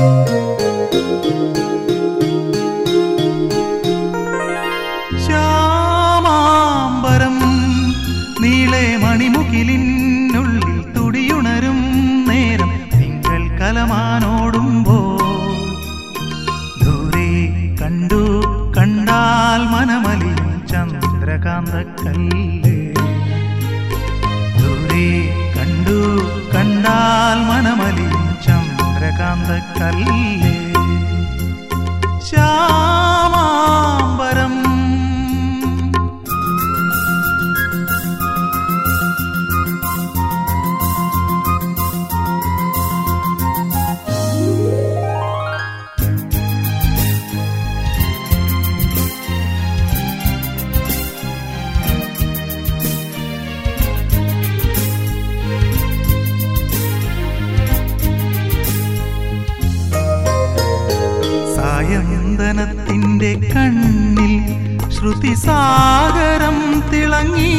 ശ്യാമാംബരം നീളെ മണിമുകിലിനുള്ളിൽ തുടിയുണരും നേരം തിങ്കൾ കലമാനോടുമ്പോ ദൂരെ കണ്ടു കണ്ടാൽ മനമലിയും ചന്ദ്രകാന്ത കല്ലേ ദൂരെ കണ്ടു കണ്ടാൽ മനമലിയും ചന്ദ്രകാന്ത കല്ലേ ശ്യാമാംബരം സായന്തനത്തിന്റെ കണ്ണിൽ ശ്രുതിസാഗരം തിളങ്ങി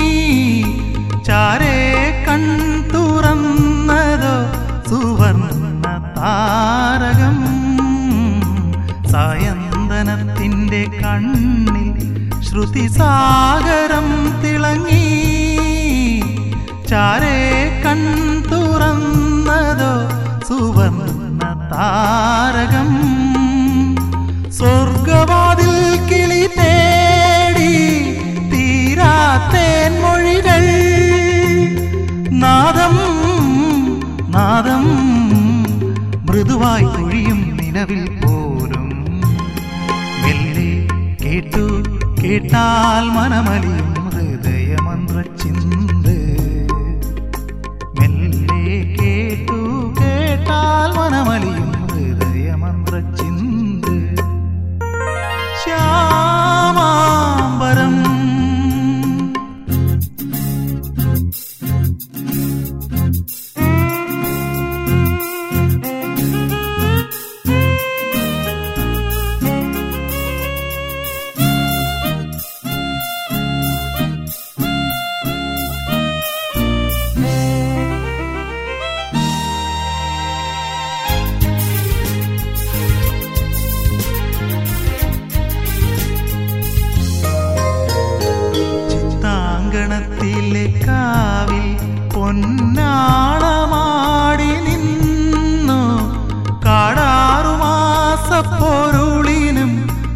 ചാരേ കൺ തുറന്നതോ സുവർണ താരകം സായന്തനത്തിന്റെ കണ്ണിൽ ശ്രുതിസാഗരം തിളങ്ങി ചാരേ കൺ തുറന്നതോ സുവർണ താരകം സ്വർഗവാതിൽ കിളി തേടി തീരാത്തേൻ മൊഴികൾ നാദം നാദം മൃദുവായി ഒഴിയും നിലവിൽ പോലും മെല്ലെ കേട്ടു കേട്ടാൽ മനമലിയും ഹൃദയമന്ത്ര ചിന്ത് മെല്ലെ കേട്ടു കേട്ടാൽ മനമലിയും ഹൃദയമന്ത്ര ചിന്ത് ശ്യാമാംബരം ചിത്താങ്കണത്തിലെ കാവിൽ പൊന്നാളമാടി നിന്നു കാടാറുമാസപ്പൊരുളിനും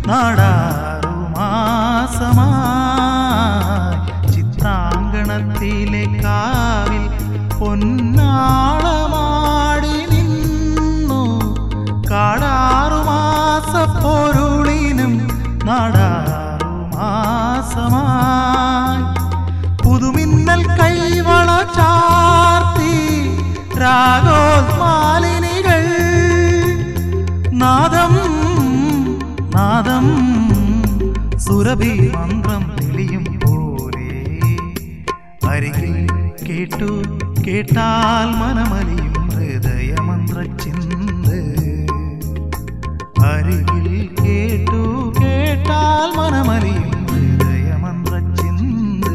നാടാറുമാസമായി ചിത്താങ്കണത്തിലെ കാവിൽ പൊന്നാളമാടി നിന്നു കാടാറുമാസപ്പൊരുളിനും നാടാറുമാസമായി പുതുമിന്നൽ കൈവള ചാർത്തി രാഗോത്മാലിനികൾ നാദം നാദം സുരഭി മന്ത്രം തെളിയും പോലെ അരികിൽ കേട്ടു കേട്ടാൽ മനമലിയും ഹൃദയമന്ത്ര ചിന്ത് അരികിൽ കേട്ടു കേട്ടാൽ മനമലിയും ഹൃദയമന്ത്ര ചിന്ത്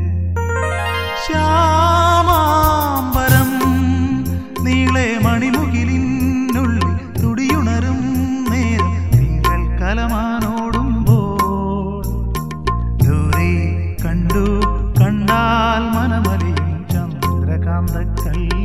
ശ്യാമാംബരം നീളെ മണിമുകിലിനുള്ളിൽ തുടിയുണരും നേരം തിങ്കൾ കലമാനോടുമ്പോൾ ദൂരെ കണ്ടു കണ്ടാൽ മനമലിയും ചന്ദ്രകാന്ത കല്ല